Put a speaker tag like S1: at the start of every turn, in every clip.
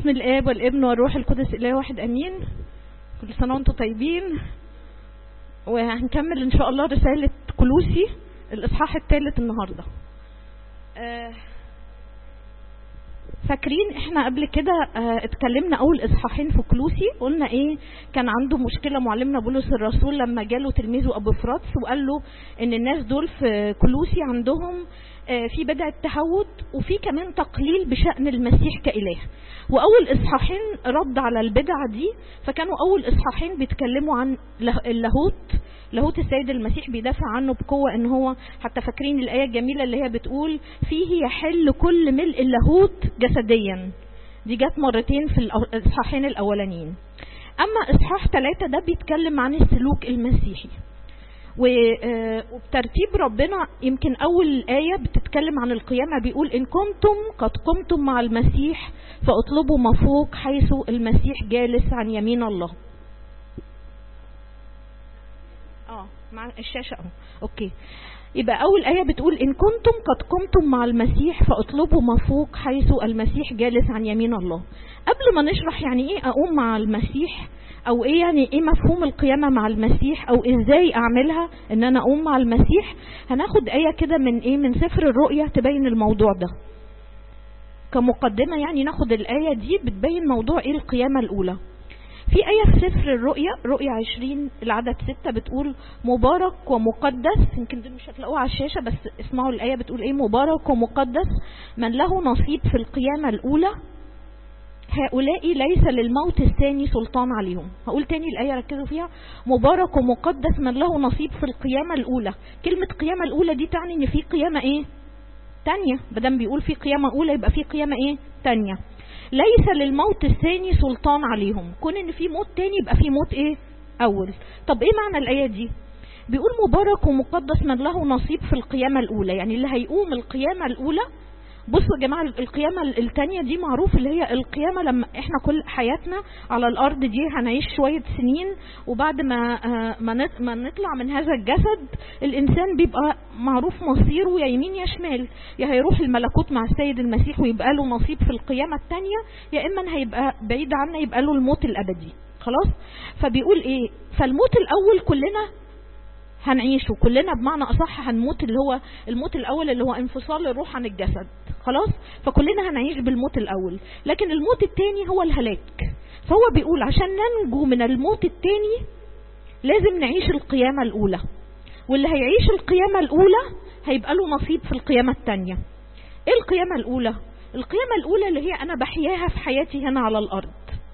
S1: باسم الاب والابن والروح القدس اله واحد امين كل سنه وانتم طيبين وهنكمل ان شاء الله رساله كلوسي الاصحاح الثالث النهارده آه، فاكرين احنا قبل كده اه اتكلمنا اول اصحاحين في كلوسي قلنا ايه كان عنده مشكله معلمنا بولس الرسول لما جاله تلميذه ابو فراتس وقال له ان الناس دول في كلوسي عندهم اه في بدعه تهود وفي كمان تقليل بشان المسيح كاله واول اصحاحين رد على البدعه دي فكانوا اول اصحاحين بيتكلموا عن اللاهوت لاهوت السيد المسيح بيدافع عنه بقوه ان هو حتى فاكرين الايه الجميله اللي هي بتقول فيه يحل كل ملء اللاهوت جسديا دي جت مرتين في الاصحاحين الاولانيين اما اصحاح ثلاثة ده بيتكلم عن السلوك المسيحي وبترتيب ربنا يمكن اول ايه بتتكلم عن القيامه بيقول ان كنتم قد قمتم مع المسيح فاطلبوا ما فوق حيث المسيح جالس عن يمين الله اه مع الشاشه اهو اوكي يبقى اول ايه بتقول ان كنتم قد قمتم مع المسيح فاطلبوا ما فوق حيث المسيح جالس عن يمين الله قبل ما نشرح يعني ايه اقوم مع المسيح او ايه يعني ايه مفهوم القيامة مع المسيح او ازاي اعملها ان انا اقوم مع المسيح هناخد ايه كده من ايه من سفر الرؤيا تبين الموضوع ده كمقدمة يعني ناخد الاية دي بتبين موضوع ايه القيامة الاولى في آية في سفر الرؤيا رؤيا 20 العدد 6 بتقول مبارك ومقدس يمكن دي مش هتلاقوها على الشاشة بس اسمعوا الآية بتقول ايه مبارك ومقدس من له نصيب في القيامة الأولى هؤلاء ليس للموت الثاني سلطان عليهم هقول تاني الآية ركزوا فيها مبارك ومقدس من له نصيب في القيامة الأولى كلمة قيامة الأولى دي تعني ان في قيامة ايه تانية بدم بيقول في قيامة أولى يبقى في قيامة ايه تانية ليس للموت الثاني سلطان عليهم كون ان في موت تاني يبقى في موت ايه اول طب ايه معنى الآية دي بيقول مبارك ومقدس من له نصيب في القيامة الأولى يعني اللي هيقوم القيامة الأولى بصوا يا جماعة القيامة التانية دي معروف اللي هي القيامة لما احنا كل حياتنا على الأرض دي هنعيش شوية سنين وبعد ما ما نطلع من هذا الجسد الإنسان بيبقى معروف مصيره يا يمين يا شمال يا هيروح الملكوت مع السيد المسيح ويبقى له نصيب في القيامة التانية يا إما هيبقى بعيد عنا يبقى له الموت الأبدي خلاص فبيقول إيه فالموت الأول كلنا هنعيشه كلنا بمعنى اصح هنموت اللي هو الموت الاول اللي هو انفصال الروح عن الجسد خلاص فكلنا هنعيش بالموت الاول لكن الموت التاني هو الهلاك فهو بيقول عشان ننجو من الموت التاني لازم نعيش القيامة الاولى واللي هيعيش القيامة الاولى هيبقى له نصيب في القيامة التانية ايه القيامة الاولى القيامة الاولى اللي هي انا بحياها في حياتي هنا على الارض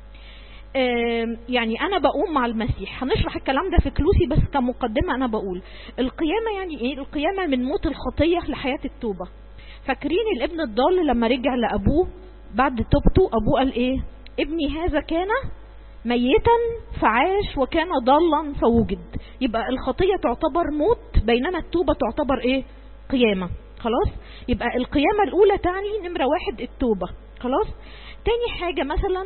S1: يعني انا بقوم مع المسيح هنشرح الكلام ده في كلوسي بس كمقدمة انا بقول القيامة يعني ايه القيامة من موت الخطية لحياة التوبة فاكرين الابن الضال لما رجع لابوه بعد توبته ابوه قال ايه ابني هذا كان ميتا فعاش وكان ضالا فوجد يبقى الخطية تعتبر موت بينما التوبة تعتبر ايه قيامة خلاص يبقى القيامة الاولى تعني نمرة واحد التوبة خلاص تاني حاجة مثلا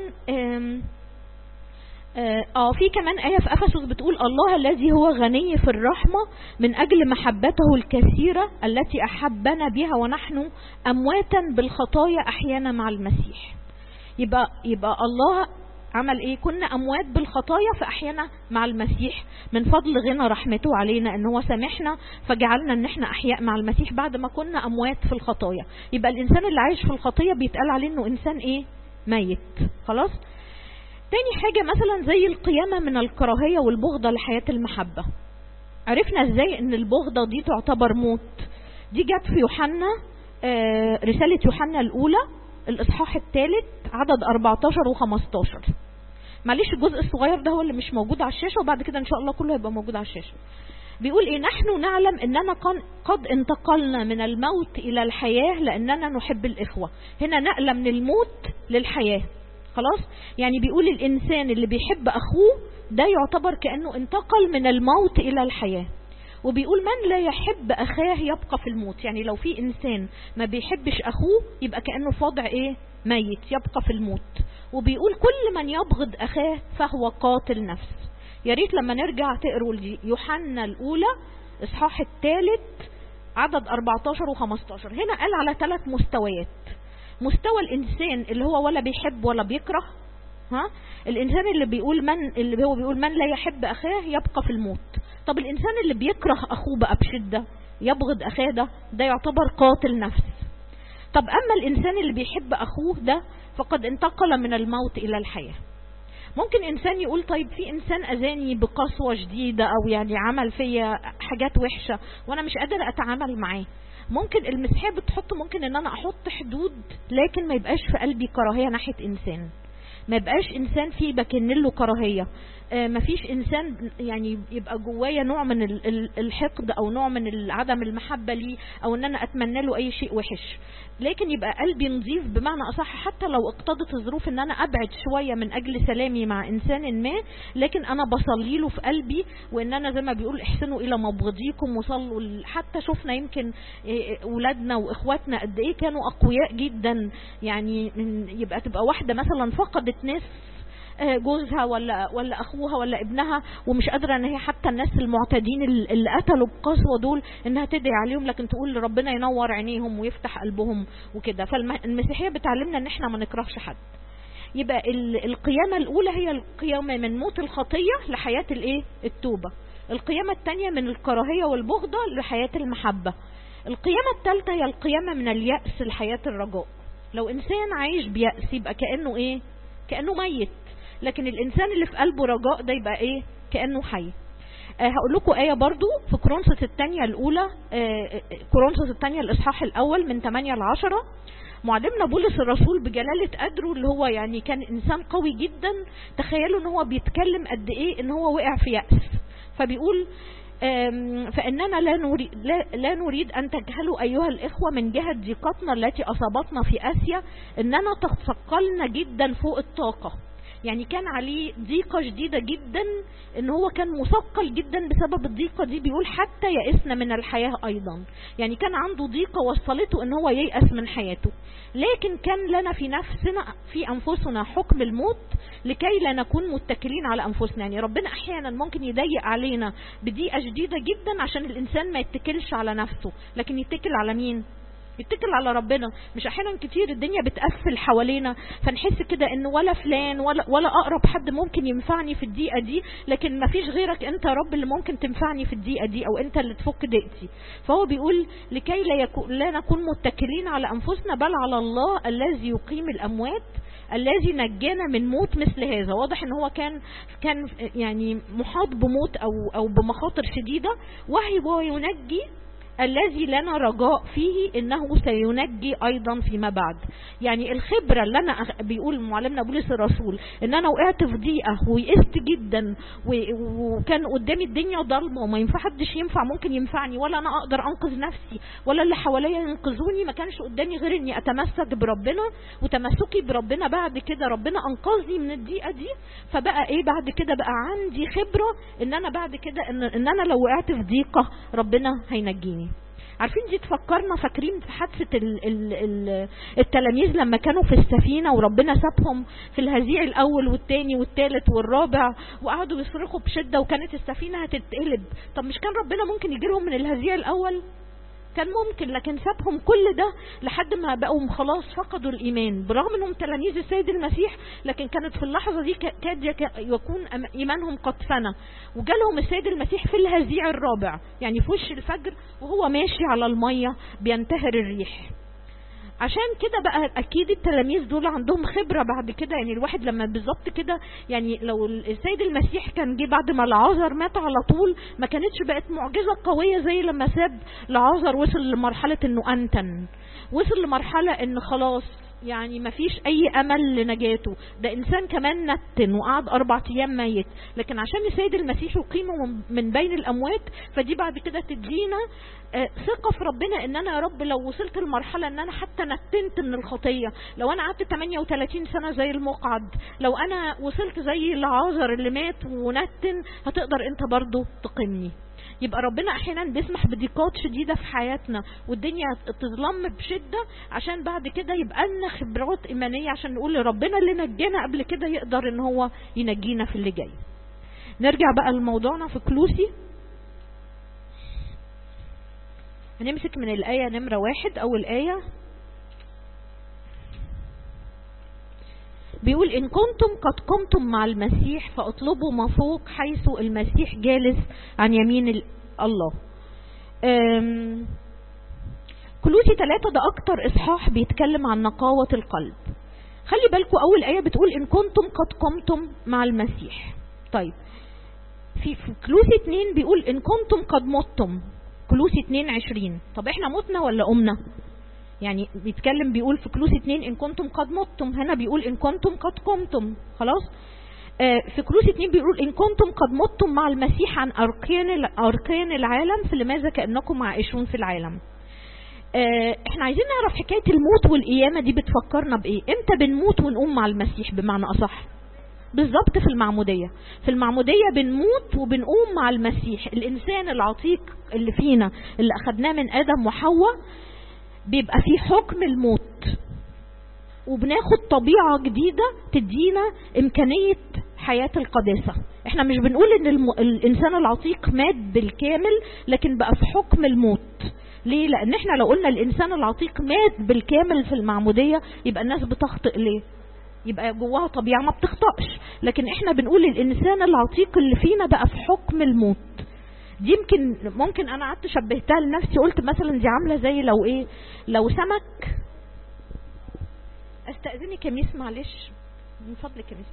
S1: اه في كمان آية في أفسس بتقول الله الذي هو غني في الرحمة من أجل محبته الكثيرة التي أحبنا بها ونحن أمواتا بالخطايا أحيانا مع المسيح يبقى يبقى الله عمل ايه كنا اموات بالخطايا فاحيانا مع المسيح من فضل غنى رحمته علينا ان هو سامحنا فجعلنا ان احنا احياء مع المسيح بعد ما كنا اموات في الخطايا يبقى الانسان اللي عايش في الخطيه بيتقال عليه انه انسان ايه ميت خلاص تاني حاجة مثلا زي القيامة من الكراهية والبغضة لحياة المحبة عرفنا ازاي ان البغضة دي تعتبر موت دي جت في يوحنا آه رسالة يوحنا الاولى الاصحاح الثالث عدد 14 و15 معلش الجزء الصغير ده هو اللي مش موجود على الشاشة وبعد كده ان شاء الله كله هيبقى موجود على الشاشة بيقول ايه نحن نعلم اننا قد انتقلنا من الموت الى الحياة لاننا نحب الاخوة هنا نقلة من الموت للحياة خلاص يعني بيقول الإنسان اللي بيحب أخوه ده يعتبر كأنه انتقل من الموت إلى الحياة وبيقول من لا يحب أخاه يبقى في الموت يعني لو في إنسان ما بيحبش أخوه يبقى كأنه في وضع إيه ميت يبقى في الموت وبيقول كل من يبغض أخاه فهو قاتل نفس يا ريت لما نرجع تقروا يوحنا الأولى إصحاح الثالث عدد 14 و15 هنا قال على ثلاث مستويات مستوى الانسان اللي هو ولا بيحب ولا بيكره ها الانسان اللي بيقول من اللي هو بيقول من لا يحب اخاه يبقى في الموت طب الانسان اللي بيكره اخوه بقى بشده يبغض اخاه ده ده يعتبر قاتل نفس طب اما الانسان اللي بيحب اخوه ده فقد انتقل من الموت الى الحياه ممكن انسان يقول طيب في انسان اذاني بقسوه شديده او يعني عمل فيا حاجات وحشه وانا مش قادر اتعامل معاه ممكن المسيحيه بتحط ممكن ان انا احط حدود لكن ما يبقاش في قلبي كراهيه ناحيه انسان ما يبقاش انسان فيه بكن له كراهيه آه مفيش انسان يعني يبقى جوايا نوع من الحقد او نوع من عدم المحبه ليه او ان انا اتمنى له اي شيء وحش لكن يبقى قلبي نظيف بمعنى اصح حتى لو اقتضت الظروف ان انا ابعد شويه من اجل سلامي مع انسان ما لكن انا بصلي له في قلبي وان انا زي ما بيقول احسنوا الى مبغضيكم وصلوا حتى شفنا يمكن اولادنا واخواتنا قد ايه كانوا اقوياء جدا يعني يبقى تبقى واحده مثلا فقدت ناس جوزها ولا ولا اخوها ولا ابنها ومش قادره ان هي حتى الناس المعتدين اللي قتلوا بقسوه دول انها تدعي عليهم لكن تقول ربنا ينور عينيهم ويفتح قلبهم وكده فالمسيحيه بتعلمنا ان احنا ما نكرهش حد يبقى القيامه الاولى هي القيامه من موت الخطيه لحياه الايه التوبه القيامه الثانيه من الكراهيه والبغضه لحياه المحبه القيامه الثالثه هي القيامه من الياس لحياه الرجاء لو انسان عايش بيأس يبقى كانه ايه كانه ميت لكن الانسان اللي في قلبه رجاء ده يبقى ايه كانه حي أه هقول لكم آية برضو في كورنثوس الثانية الأولى أه كورنثوس الثانية الإصحاح الأول من 8 ل 10 معلمنا بولس الرسول بجلالة قدره اللي هو يعني كان إنسان قوي جدا تخيلوا إن هو بيتكلم قد إيه إن هو وقع في يأس فبيقول فإننا لا نريد, لا, لا نريد أن تجهلوا أيها الإخوة من جهة ضيقتنا التي أصابتنا في آسيا إننا تثقلنا جدا فوق الطاقة يعني كان عليه ضيقة شديدة جدا ان هو كان مثقل جدا بسبب الضيقة دي بيقول حتى يئسنا من الحياة ايضا يعني كان عنده ضيقة وصلته ان هو ييأس من حياته لكن كان لنا في نفسنا في انفسنا حكم الموت لكي لا نكون متكلين على انفسنا يعني ربنا احيانا ممكن يضيق علينا بضيقة شديدة جدا عشان الانسان ما يتكلش على نفسه لكن يتكل على مين يتكل على ربنا مش احيانا كتير الدنيا بتقفل حوالينا فنحس كده ان ولا فلان ولا ولا اقرب حد ممكن ينفعني في الدقيقه دي لكن ما فيش غيرك انت يا رب اللي ممكن تنفعني في الدقيقه دي او انت اللي تفك ضيقتي فهو بيقول لكي لا, يكون لا نكون متكلين على انفسنا بل على الله الذي يقيم الاموات الذي نجانا من موت مثل هذا واضح ان هو كان كان يعني محاط بموت او او بمخاطر شديده وهو ينجي الذي لنا رجاء فيه انه سينجي ايضا فيما بعد يعني الخبره اللي انا بيقول معلمنا بولس الرسول ان انا وقعت في ضيقه ويئست جدا وكان قدامي الدنيا ضلمه وما ينفع حدش ينفع ممكن ينفعني ولا انا اقدر انقذ نفسي ولا اللي حواليا ينقذوني ما كانش قدامي غير اني اتمسك بربنا وتمسكي بربنا بعد كده ربنا انقذني من الضيقه دي فبقى ايه بعد كده بقى عندي خبره ان انا بعد كده ان, إن انا لو وقعت في ضيقه ربنا هينجيني عارفين دي تفكرنا فاكرين في حادثة ال ال ال التلاميذ لما كانوا في السفينة وربنا سابهم في الهزيع الأول والتاني والتالت والرابع وقعدوا يصرخوا بشدة وكانت السفينة هتتقلب طب مش كان ربنا ممكن يجيلهم من الهزيع الأول كان ممكن لكن سابهم كل ده لحد ما بقوا خلاص فقدوا الايمان برغم انهم تلاميذ السيد المسيح لكن كانت في اللحظه دي كاد يكون ايمانهم قد فنى وجالهم السيد المسيح في الهزيع الرابع يعني في وش الفجر وهو ماشي على الميه بينتهر الريح عشان كده بقى اكيد التلاميذ دول عندهم خبره بعد كده يعني الواحد لما بالظبط كده يعني لو السيد المسيح كان جه بعد ما العازر مات على طول ما كانتش بقت معجزه قويه زي لما ساب العازر وصل لمرحله انه انتن وصل لمرحله ان خلاص يعني ما فيش اي امل لنجاته ده انسان كمان نتن وقعد اربع ايام ميت لكن عشان السيد المسيح يقيمه من بين الاموات فدي بعد كده تدينا ثقة في ربنا ان انا يا رب لو وصلت لمرحلة ان انا حتى نتنت من الخطية لو انا قعدت 38 سنة زي المقعد لو انا وصلت زي العازر اللي مات ونتن هتقدر انت برضو تقيمني يبقى ربنا احيانا بيسمح بضيقات شديده في حياتنا والدنيا تظلم بشده عشان بعد كده يبقى لنا خبرات ايمانيه عشان نقول لربنا اللي نجانا قبل كده يقدر ان هو ينجينا في اللي جاي نرجع بقى لموضوعنا في كلوسي هنمسك من الآية نمرة واحد أول آية بيقول إن كنتم قد قمتم مع المسيح فاطلبوا ما فوق حيث المسيح جالس عن يمين الله كلوسي ثلاثة ده أكتر إصحاح بيتكلم عن نقاوة القلب خلي بالكم أول آية بتقول إن كنتم قد قمتم مع المسيح طيب في, في كلوسي اتنين بيقول إن كنتم قد متم كلوسي اتنين عشرين طب إحنا متنا ولا قمنا يعني بيتكلم بيقول في كلوسي اتنين إن كنتم قد متم هنا بيقول إن كنتم قد قمتم خلاص آه في كلوسي اتنين بيقول إن كنتم قد متم مع المسيح عن أركان أركان العالم فلماذا كأنكم عائشون في العالم اه احنا عايزين نعرف حكاية الموت والقيامة دي بتفكرنا بايه امتى بنموت ونقوم مع المسيح بمعنى اصح بالظبط في المعمودية في المعمودية بنموت وبنقوم مع المسيح الانسان العتيق اللي فينا اللي اخدناه من ادم وحواء بيبقى في حكم الموت وبناخد طبيعة جديدة تدينا امكانية حياة القداسة احنا مش بنقول ان الم... الانسان العتيق مات بالكامل لكن بقى في حكم الموت ليه لان احنا لو قلنا الانسان العتيق مات بالكامل في المعمودية يبقى الناس بتخطئ ليه يبقى جواها طبيعة ما بتخطئش لكن احنا بنقول الانسان العتيق اللي فينا بقى في حكم الموت دي يمكن ممكن انا قعدت شبهتها لنفسي قلت مثلا دي عاملة زي لو ايه لو سمك استأذني كميس معلش من فضلك كميس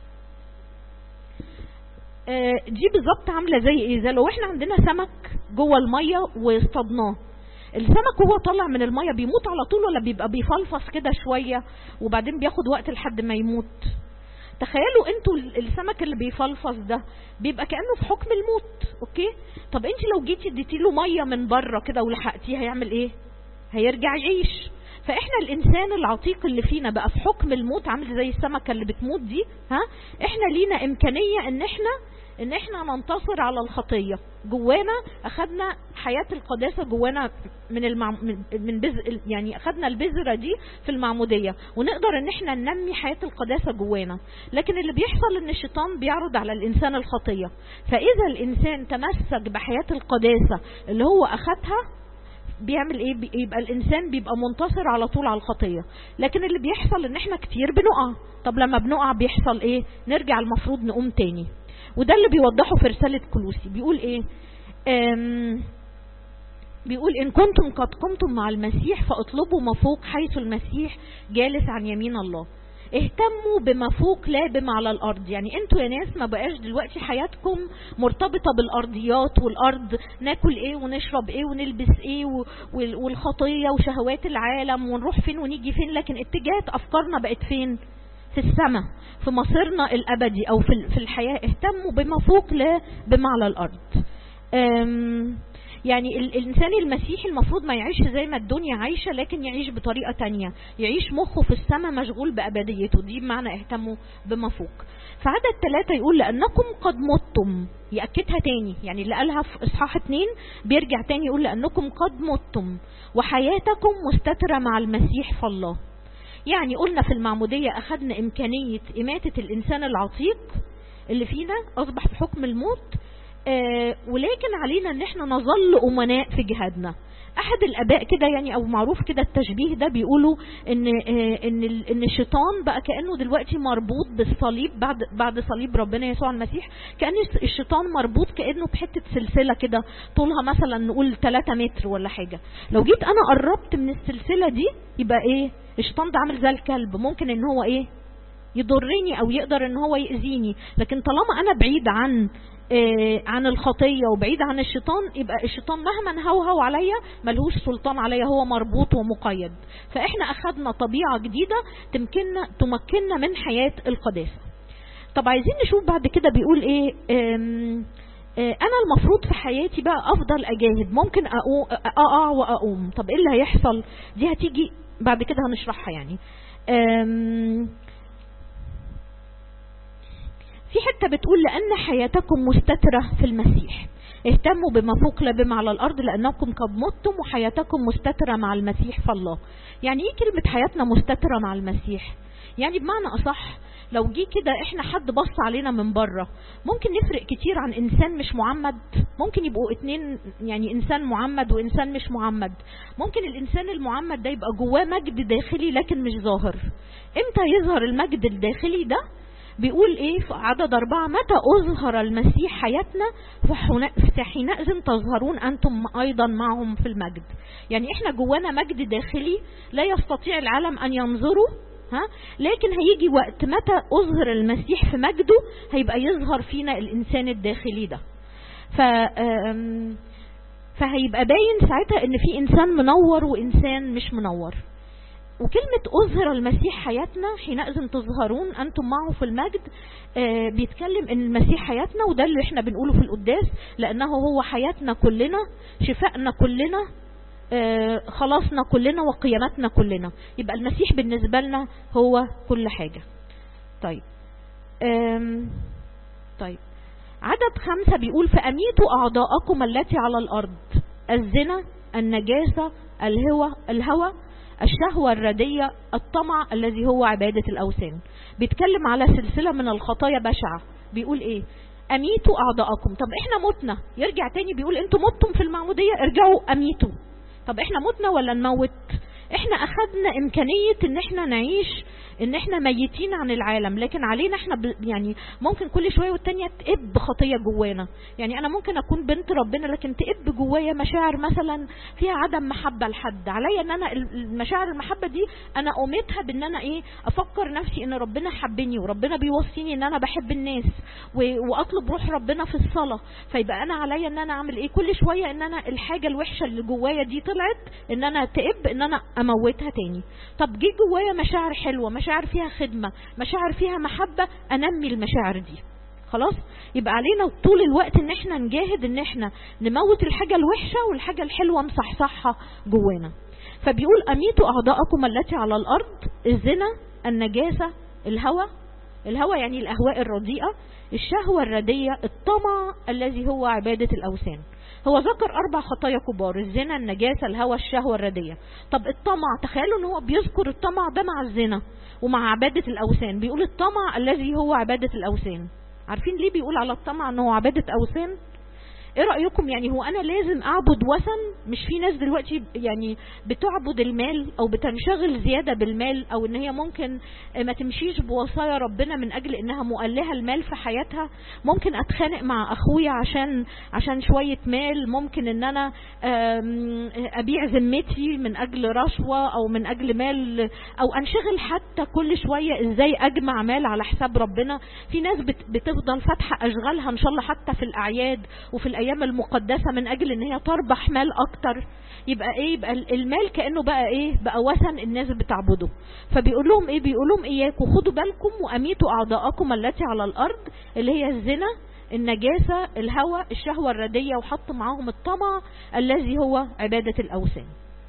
S1: آه دي بالظبط عامله زي ايه زي لو احنا عندنا سمك جوه الميه واصطادناه السمك وهو طالع من الميه بيموت على طول ولا بيبقى بيفلفص كده شويه وبعدين بياخد وقت لحد ما يموت تخيلوا انتوا السمك اللي بيفلفص ده بيبقى كانه في حكم الموت اوكي طب انت لو جيتي اديتي له ميه من بره كده ولحقتيه هيعمل ايه هيرجع يعيش فاحنا الانسان العتيق اللي فينا بقى في حكم الموت عامل زي السمكه اللي بتموت دي ها احنا لينا امكانيه ان احنا ان احنا ننتصر على الخطيه جوانا اخدنا حياه القداسه جوانا من المع... من بز... يعني اخدنا البذره دي في المعموديه ونقدر ان احنا ننمي حياه القداسه جوانا لكن اللي بيحصل ان الشيطان بيعرض على الانسان الخطيه فاذا الانسان تمسك بحياه القداسه اللي هو اخدها بيعمل ايه يبقى الانسان بيبقى منتصر على طول على الخطيه لكن اللي بيحصل ان احنا كتير بنقع طب لما بنقع بيحصل ايه نرجع المفروض نقوم تاني وده اللي بيوضحه في رسالة كلوسي بيقول ايه بيقول إن كنتم قد قمتم مع المسيح فاطلبوا ما فوق حيث المسيح جالس عن يمين الله اهتموا بما فوق لا بما على الارض يعني انتوا يا ناس ما بقاش دلوقتي حياتكم مرتبطه بالارضيات والارض ناكل ايه ونشرب ايه ونلبس ايه والخطيه وشهوات العالم ونروح فين ونيجي فين لكن اتجاهات افكارنا بقت فين في السماء في مصيرنا الابدي او في الحياه اهتموا بما فوق لا بما على الارض يعني الانسان المسيحي المفروض ما يعيش زي ما الدنيا عايشه لكن يعيش بطريقه تانية يعيش مخه في السماء مشغول بابديته دي بمعنى اهتموا بما فوق فعدد ثلاثة يقول لأنكم قد متم يأكدها تاني يعني اللي قالها في إصحاح اتنين بيرجع تاني يقول لأنكم قد متم وحياتكم مستترة مع المسيح في الله يعني قلنا في المعمودية أخذنا إمكانية إماتة الإنسان العتيق اللي فينا أصبح في حكم الموت آه ولكن علينا ان احنا نظل امناء في جهادنا احد الاباء كده يعني او معروف كده التشبيه ده بيقولوا ان آه ان ان الشيطان بقى كانه دلوقتي مربوط بالصليب بعد بعد صليب ربنا يسوع المسيح كان الشيطان مربوط كانه بحته سلسله كده طولها مثلا نقول 3 متر ولا حاجه لو جيت انا قربت من السلسله دي يبقى ايه الشيطان ده عامل زي الكلب ممكن ان هو ايه يضرني او يقدر ان هو يأذيني لكن طالما انا بعيد عن آه عن الخطية وبعيد عن الشيطان يبقى الشيطان مهما نهوهو عليا ملهوش سلطان عليا هو مربوط ومقيد فاحنا اخدنا طبيعة جديدة تمكننا تمكننا من حياة القداسة طب عايزين نشوف بعد كده بيقول ايه آم آه انا المفروض في حياتي بقى افضل اجاهد ممكن اقع واقوم طب ايه اللي هيحصل دي هتيجي بعد كده هنشرحها يعني في حتة بتقول لأن حياتكم مستترة في المسيح اهتموا بما فوق لا بما على الأرض لأنكم قد متم وحياتكم مستترة مع المسيح في الله يعني ايه كلمة حياتنا مستترة مع المسيح يعني بمعنى اصح لو جه كده احنا حد بص علينا من بره ممكن نفرق كتير عن انسان مش معمد ممكن يبقوا اتنين يعني انسان معمد وانسان مش معمد ممكن الانسان المعمد ده يبقى جواه مجد داخلي لكن مش ظاهر امتى يظهر المجد الداخلي ده بيقول ايه في عدد اربعة متى اظهر المسيح حياتنا فحينئذ تظهرون انتم ايضا معهم في المجد يعني احنا جوانا مجد داخلي لا يستطيع العالم ان ينظره ها لكن هيجي وقت متى اظهر المسيح في مجده هيبقى يظهر فينا الانسان الداخلي ده ف فهيبقى باين ساعتها ان في انسان منور وانسان مش منور وكلمة أظهر المسيح حياتنا حينئذ تظهرون أنتم معه في المجد آه بيتكلم إن المسيح حياتنا وده اللي احنا بنقوله في القداس لأنه هو حياتنا كلنا شفائنا كلنا آه خلاصنا كلنا وقيامتنا كلنا يبقى المسيح بالنسبة لنا هو كل حاجة طيب طيب عدد خمسة بيقول فأميتوا أعضاءكم التي على الأرض الزنا النجاسة الهوى الهوى الشهوة الردية الطمع الذي هو عبادة الأوثان بيتكلم على سلسلة من الخطايا بشعة بيقول ايه أميتوا أعضاءكم طب احنا متنا يرجع تاني بيقول انتوا متم في المعمودية ارجعوا أميتوا طب احنا متنا ولا نموت احنا اخدنا امكانية ان احنا نعيش ان احنا ميتين عن العالم لكن علينا احنا ب... يعني ممكن كل شويه والتانيه تقب خطيه جوانا يعني انا ممكن اكون بنت ربنا لكن تقب جوايا مشاعر مثلا فيها عدم محبه لحد عليا ان انا المشاعر المحبه دي انا قومتها بان انا ايه افكر نفسي ان ربنا حبني وربنا بيوصيني ان انا بحب الناس و... واطلب روح ربنا في الصلاه فيبقى انا عليا ان انا اعمل ايه كل شويه ان انا الحاجه الوحشه اللي جوايا دي طلعت ان انا تقب ان انا اموتها تاني طب جه جوايا مشاعر حلوه مشاعر فيها خدمة مشاعر فيها محبة أنمي المشاعر دي خلاص يبقى علينا طول الوقت ان احنا نجاهد ان احنا نموت الحاجة الوحشة والحاجة الحلوة نصحصحها جوانا فبيقول أميتوا أعضاءكم التي على الأرض الزنا النجاسة الهوى الهوى يعني الأهواء الرديئة الشهوة الردية الطمع الذي هو عبادة الأوثان هو ذكر أربع خطايا كبار الزنا النجاسة الهوى الشهوة الردية طب الطمع تخيلوا ان هو بيذكر الطمع ده مع الزنا ومع عبادة الأوثان بيقول الطمع الذي هو عبادة الأوثان عارفين ليه بيقول على الطمع انه عبادة أوثان ايه رأيكم يعني هو انا لازم اعبد وثن مش في ناس دلوقتي يعني بتعبد المال او بتنشغل زيادة بالمال او ان هي ممكن ما تمشيش بوصايا ربنا من اجل انها مؤلهة المال في حياتها ممكن اتخانق مع اخويا عشان عشان شوية مال ممكن ان انا ابيع ذمتي من اجل رشوة او من اجل مال او انشغل حتى كل شوية ازاي اجمع مال على حساب ربنا في ناس بتفضل فاتحة اشغالها ان شاء الله حتى في الاعياد وفي الايام المقدسه من اجل ان هي تربح مال اكتر يبقى ايه يبقى المال كانه بقى ايه بقى وثن الناس بتعبده فبيقول لهم ايه بيقول لهم اياكم خدوا بالكم واميتوا اعضاءكم التي على الارض اللي هي الزنا النجاسة الهوى الشهوة الردية وحط معاهم الطمع الذي هو عبادة الأوثان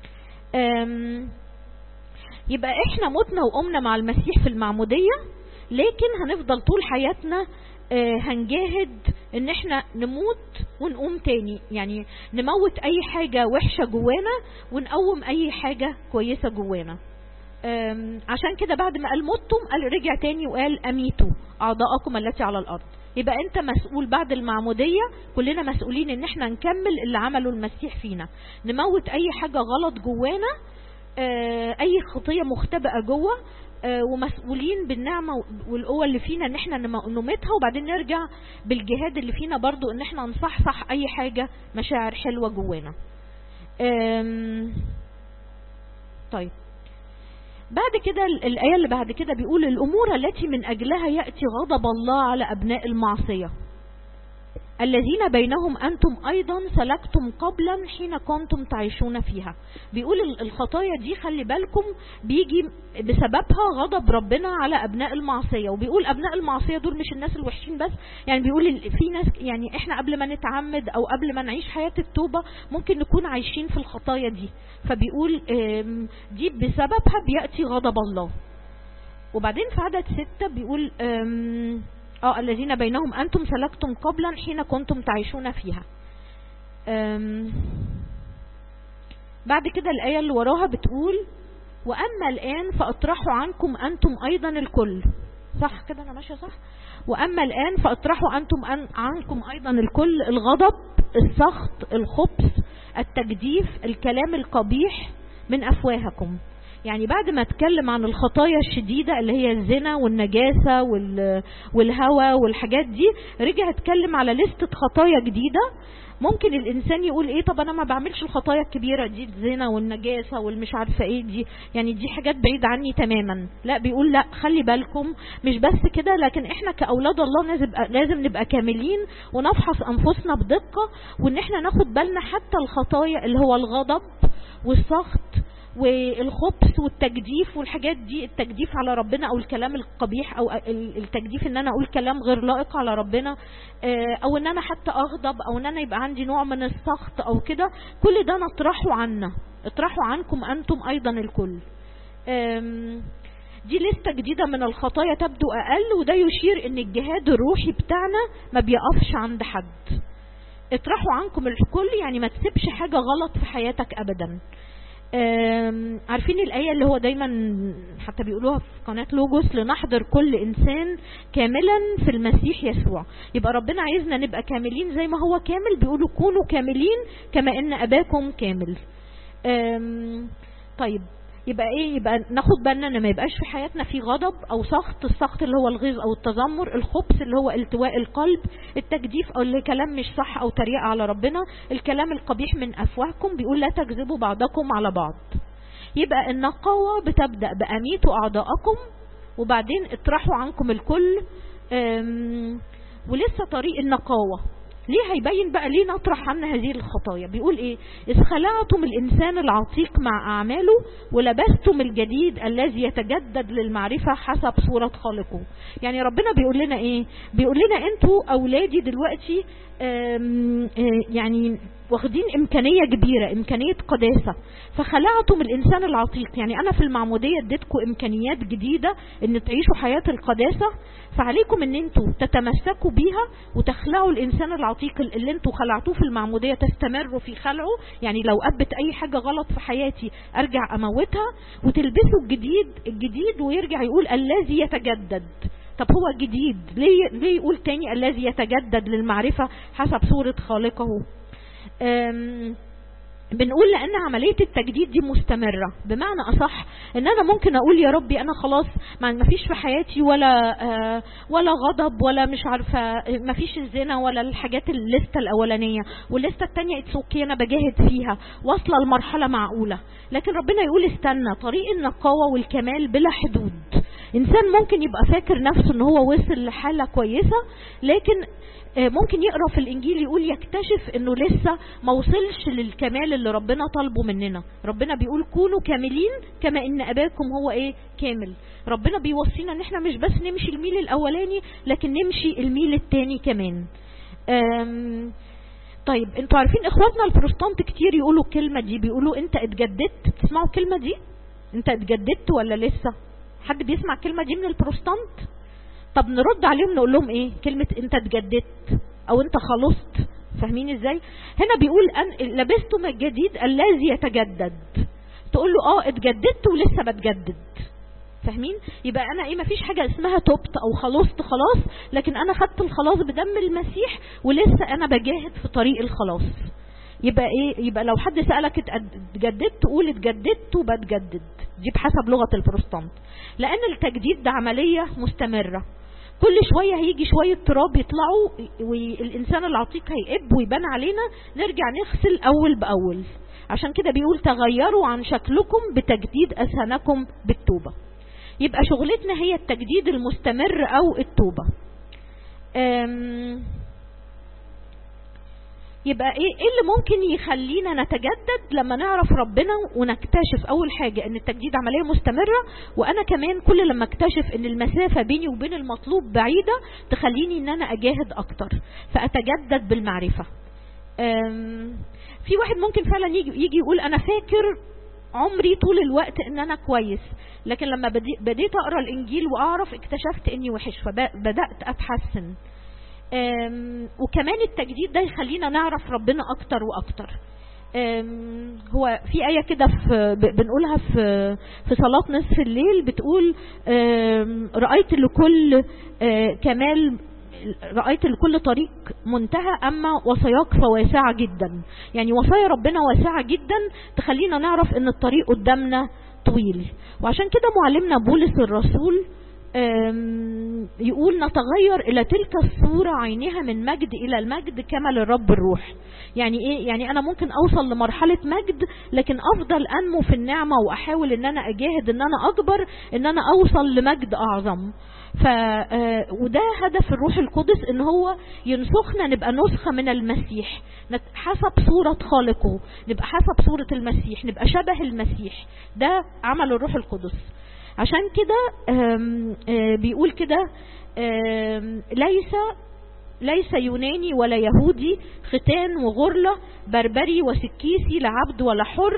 S1: يبقى احنا متنا وقمنا مع المسيح في المعمودية لكن هنفضل طول حياتنا هنجاهد ان احنا نموت ونقوم تاني يعني نموت اي حاجة وحشة جوانا ونقوم اي حاجة كويسة جوانا عشان كده بعد ما قال متم قال رجع تاني وقال اميتوا اعضاءكم التي على الارض يبقى انت مسؤول بعد المعمودية كلنا مسؤولين ان احنا نكمل اللي عمله المسيح فينا نموت اي حاجة غلط جوانا اي خطية مختبئة جوه ومسؤولين بالنعمة والقوة اللي فينا ان احنا نمتها وبعدين نرجع بالجهاد اللي فينا برضو ان احنا نصحصح اي حاجة مشاعر حلوة جوانا طيب بعد كده الآية اللي بعد كده بيقول الأمور التي من أجلها يأتي غضب الله على أبناء المعصية الذين بينهم أنتم أيضا سلكتم قبلا حين كنتم تعيشون فيها بيقول الخطايا دي خلي بالكم بيجي بسببها غضب ربنا على أبناء المعصية وبيقول أبناء المعصية دول مش الناس الوحشين بس يعني بيقول في ناس يعني إحنا قبل ما نتعمد أو قبل ما نعيش حياة التوبة ممكن نكون عايشين في الخطايا دي فبيقول دي بسببها بيأتي غضب الله وبعدين في عدد ستة بيقول اه الذين بينهم أنتم سلكتم قبلا حين كنتم تعيشون فيها بعد كده الآية اللي وراها بتقول واما الان فاطرحوا عنكم انتم ايضا الكل صح كده انا ماشيه صح واما الان فاطرحوا انتم أن عنكم ايضا الكل الغضب السخط الخبث التجديف الكلام القبيح من افواهكم يعني بعد ما اتكلم عن الخطايا الشديدة اللي هي الزنا والنجاسة والهوى والحاجات دي رجع اتكلم على لستة خطايا جديدة ممكن الانسان يقول ايه طب انا ما بعملش الخطايا الكبيرة دي الزنا والنجاسة والمش عارفة ايه دي يعني دي حاجات بعيدة عني تماما لا بيقول لا خلي بالكم مش بس كده لكن احنا كاولاد الله لازم لازم نبقى كاملين ونفحص انفسنا بدقة وان احنا ناخد بالنا حتى الخطايا اللي هو الغضب والسخط والخبث والتجديف والحاجات دي التجديف على ربنا او الكلام القبيح او التجديف ان انا اقول كلام غير لائق على ربنا او ان انا حتى اغضب او ان انا يبقى عندي نوع من السخط او كده كل ده نطرحه عنا اطرحوا عنكم انتم ايضا الكل دي لستة جديدة من الخطايا تبدو اقل وده يشير ان الجهاد الروحي بتاعنا ما بيقفش عند حد اطرحوا عنكم الكل يعني ما تسيبش حاجة غلط في حياتك ابدا عارفين الآية اللي هو دايما حتى بيقولوها في قناة لوجوس لنحضر كل إنسان كاملا في المسيح يسوع يبقى ربنا عايزنا نبقى كاملين زي ما هو كامل بيقولوا كونوا كاملين كما إن أباكم كامل طيب يبقى ايه يبقى ناخد بالنا ان ما يبقاش في حياتنا في غضب او سخط السخط اللي هو الغيظ او التذمر الخبث اللي هو التواء القلب التجديف او اللي كلام مش صح او تريقه على ربنا الكلام القبيح من افواهكم بيقول لا تكذبوا بعضكم على بعض يبقى النقاوة بتبدأ بأميتوا أعضاءكم وبعدين اطرحوا عنكم الكل ولسه طريق النقاوة ليه هيبين بقى ليه نطرح عنا هذه الخطايا بيقول ايه اذ خلعتم الانسان العتيق مع اعماله ولبستم الجديد الذي يتجدد للمعرفة حسب صورة خالقه يعني ربنا بيقول لنا ايه بيقول لنا انتوا اولادي دلوقتي يعني واخدين امكانية كبيرة امكانية قداسة فخلعتم الانسان العتيق يعني انا في المعمودية اديتكم امكانيات جديدة ان تعيشوا حياة القداسة فعليكم ان انتوا تتمسكوا بيها وتخلعوا الانسان العتيق اللي انتوا خلعتوه في المعمودية تستمروا في خلعه يعني لو قبت اي حاجة غلط في حياتي ارجع اموتها وتلبسوا الجديد الجديد ويرجع يقول الذي يتجدد طب هو جديد ليه, ليه يقول تاني الذي يتجدد للمعرفة حسب صورة خالقه بنقول لان عملية التجديد دي مستمرة بمعنى اصح ان انا ممكن اقول يا ربي انا خلاص ما فيش في حياتي ولا آه ولا غضب ولا مش عارفة ما فيش الزنا ولا الحاجات الليستة الاولانية والليستة التانية اتسوكي انا بجاهد فيها واصلة لمرحلة معقولة لكن ربنا يقول استنى طريق النقاوة والكمال بلا حدود انسان ممكن يبقى فاكر نفسه ان هو وصل لحالة كويسة لكن ممكن يقرا في الانجيل يقول يكتشف انه لسه ما وصلش للكمال اللي ربنا طالبه مننا ربنا بيقول كونوا كاملين كما ان اباكم هو ايه كامل ربنا بيوصينا ان احنا مش بس نمشي الميل الاولاني لكن نمشي الميل التاني كمان طيب انتوا عارفين اخواتنا البروتستانت كتير يقولوا الكلمه دي بيقولوا انت اتجددت تسمعوا الكلمه دي انت اتجددت ولا لسه حد بيسمع الكلمه دي من البروتستانت طب نرد عليهم نقول لهم ايه كلمة انت اتجددت او انت خلصت فاهمين ازاي هنا بيقول ان لبستم الجديد الذي يتجدد تقول له اه اتجددت ولسه بتجدد فاهمين يبقى انا ايه مفيش حاجة اسمها تبت او خلصت خلاص لكن انا خدت الخلاص بدم المسيح ولسه انا بجاهد في طريق الخلاص يبقى ايه يبقى لو حد سألك اتجددت تقول اتجددت وبتجدد دي بحسب لغة البروتستانت لان التجديد ده عملية مستمرة كل شوية هيجي شوية تراب يطلعوا والإنسان العتيق هيقب ويبان علينا نرجع نغسل أول بأول عشان كده بيقول تغيروا عن شكلكم بتجديد أذهانكم بالتوبة يبقى شغلتنا هي التجديد المستمر أو التوبة يبقى ايه ايه اللي ممكن يخلينا نتجدد لما نعرف ربنا ونكتشف اول حاجة ان التجديد عملية مستمرة وانا كمان كل لما اكتشف ان المسافة بيني وبين المطلوب بعيدة تخليني ان انا اجاهد اكتر فاتجدد بالمعرفة في واحد ممكن فعلا يجي, يجي يقول انا فاكر عمري طول الوقت ان انا كويس لكن لما بديت اقرا الانجيل واعرف اكتشفت اني وحش فبدات اتحسن وكمان التجديد ده يخلينا نعرف ربنا اكتر واكتر أم، هو في آية كده في ب- بنقولها في في صلاة نصف الليل بتقول أم، رأيت لكل آه، كمال رأيت لكل طريق منتهى أما وصاياك فواسعة جدا يعني وصايا ربنا واسعة جدا تخلينا نعرف أن الطريق قدامنا طويل وعشان كده معلمنا بولس الرسول أم، يقول نتغير إلى تلك الصورة عينها من مجد إلى المجد كما للرب الروح يعني إيه يعني أنا ممكن أوصل لمرحلة مجد لكن أفضل أنمو في النعمة وأحاول أن أنا أجاهد أن أنا أكبر أن أنا أوصل لمجد أعظم ف آه، وده هدف الروح القدس ان هو ينسخنا نبقى نسخه من المسيح نت- حسب صوره خالقه نبقى حسب صوره المسيح نبقى شبه المسيح ده عمل الروح القدس عشان كده آم، آه، بيقول كده آم، ليس ليس يوناني ولا يهودي ختان وغرلة بربري وسكيسي لا عبد ولا حر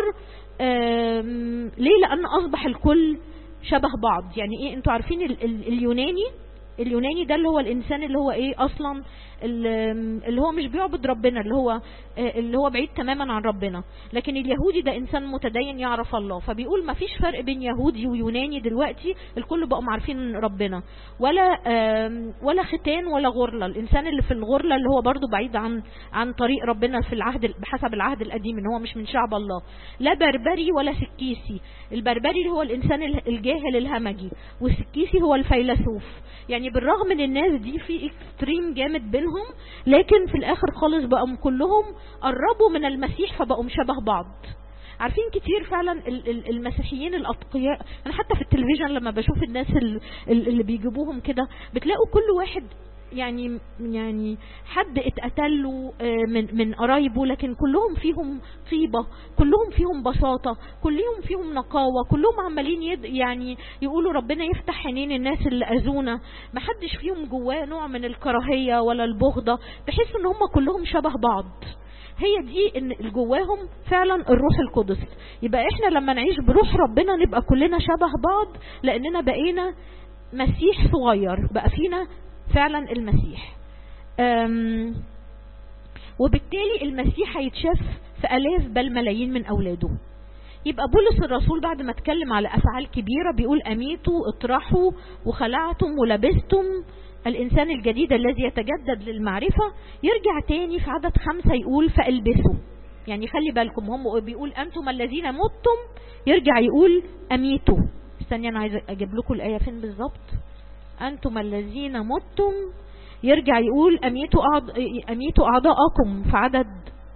S1: آم، ليه لأن أصبح الكل شبه بعض يعني ايه انتوا عارفين ال ال اليوناني اليوناني ده اللي هو الانسان اللي هو ايه اصلا ال- اللي هو مش بيعبد ربنا اللي هو آه، اللي هو بعيد تماما عن ربنا لكن اليهودي ده انسان متدين يعرف الله فبيقول ما فيش فرق بين يهودي ويوناني دلوقتي الكل بقوا عارفين ربنا ولا آم، ولا ختان ولا غرله الانسان اللي في الغرله اللي هو برضو بعيد عن عن طريق ربنا في العهد بحسب العهد القديم ان هو مش من شعب الله لا بربري ولا سكيسي البربري اللي هو الانسان ال- الجاهل الهمجي والسكيسي هو الفيلسوف يعني بالرغم ان الناس دي في اكستريم جامد بينهم لكن في الاخر خالص بقوا كلهم قربوا من المسيح فبقوا شبه بعض عارفين كتير فعلا ال- ال- المسيحيين الاتقياء انا حتى في التلفزيون لما بشوف الناس ال- ال- اللي بيجيبوهم كده بتلاقوا كل واحد يعني يعني حد اتقتل له آه، من من قرايبه لكن كلهم فيهم طيبه كلهم فيهم بساطه كلهم فيهم نقاوه كلهم عمالين يد يعني يقولوا ربنا يفتح عينين الناس اللي اذونا ما حدش فيهم جواه نوع من الكراهيه ولا البغضه تحس ان هم كلهم شبه بعض هي دي ان اللي جواهم فعلا الروح القدس يبقى احنا لما نعيش بروح ربنا نبقى كلنا شبه بعض لاننا بقينا مسيح صغير بقى فينا فعلا المسيح أم، وبالتالي المسيح هيتشاف في الاف بل ملايين من اولاده يبقى بولس الرسول بعد ما اتكلم على افعال كبيره بيقول اميتوا اطرحوا وخلعتم ولبستم الانسان الجديد الذي يتجدد للمعرفه يرجع تاني في عدد خمسه يقول فالبسوا يعني خلي بالكم هم بيقول انتم الذين متم يرجع يقول اميتوا استني انا عايزه اجيب لكم الايه فين بالظبط انتم الذين متم يرجع يقول اميتوا أعض... اميتوا اعضاءكم في عدد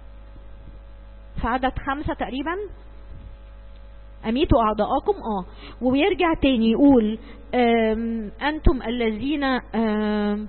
S1: في عدد خمسة تقريبا أميتوا أعضاءكم آه ويرجع تاني يقول آم، أنتم الذين آم،